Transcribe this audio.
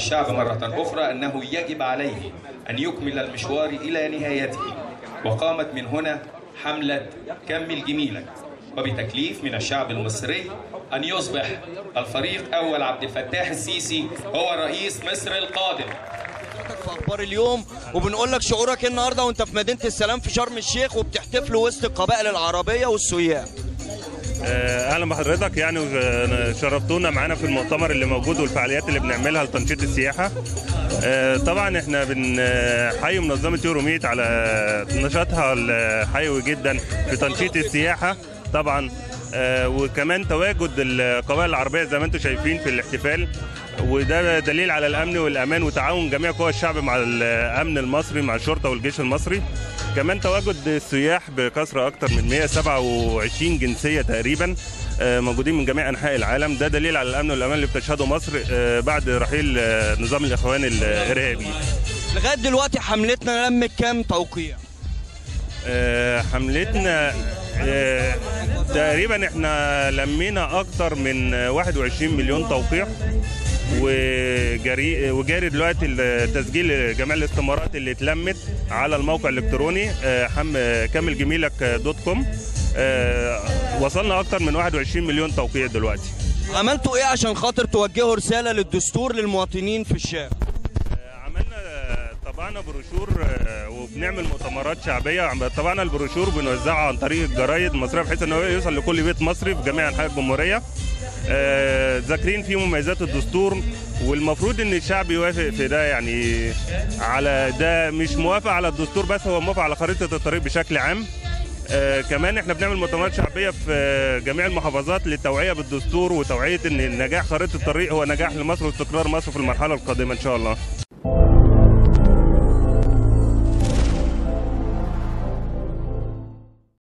الشعب مرة أخرى أنه يجب عليه أن يكمل المشوار إلى نهايته وقامت من هنا حملة كمل جميلك وبتكليف من الشعب المصري أن يصبح الفريق أول عبد الفتاح السيسي هو رئيس مصر القادم في اخبار اليوم وبنقول لك شعورك إيه النهارده وانت في مدينه السلام في شرم الشيخ وبتحتفلوا وسط القبائل العربيه والسياح آه، اهلا بحضرتك يعني وشرفتونا معانا في المؤتمر اللي موجود والفعاليات اللي بنعملها لتنشيط السياحه آه، طبعا احنا بنحيي منظمه يوروميت على نشاطها الحيوي جدا في تنشيط السياحه طبعا آه، وكمان تواجد القبائل العربيه زي ما انتم شايفين في الاحتفال وده دليل على الامن والامان وتعاون جميع قوى الشعب مع الامن المصري مع الشرطه والجيش المصري كمان تواجد السياح بكثره اكثر من 127 جنسيه تقريبا آه، موجودين من جميع انحاء العالم ده دليل على الامن والامان اللي بتشهده مصر آه، بعد رحيل آه، نظام الاخوان الارهابي لغايه دلوقتي حملتنا لمت كام توقيع آه، حملتنا آه، تقريبا احنا لمينا اكتر من آه، 21 مليون توقيع وجري وجاري دلوقتي التسجيل جميع الاستمارات اللي اتلمت على الموقع الالكتروني آه، حم كمل جميلك دوت كوم آه، وصلنا اكتر من 21 مليون توقيع دلوقتي عملتوا ايه عشان خاطر توجهوا رساله للدستور للمواطنين في الشارع عملنا طبعنا بروشور آه، وبنعمل مؤتمرات شعبيه طبعنا البروشور بنوزعه عن طريق الجرايد المصريه بحيث ان هو يوصل لكل بيت مصري في جميع انحاء الجمهوريه آه، ذاكرين فيه مميزات الدستور والمفروض ان الشعب يوافق في ده يعني على ده مش موافق على الدستور بس هو موافق على خريطه الطريق بشكل عام آه كمان احنا بنعمل مؤتمرات شعبيه في آه، جميع المحافظات للتوعيه بالدستور وتوعيه ان نجاح خريطه الطريق هو نجاح لمصر واستقرار مصر في المرحله القادمه ان شاء الله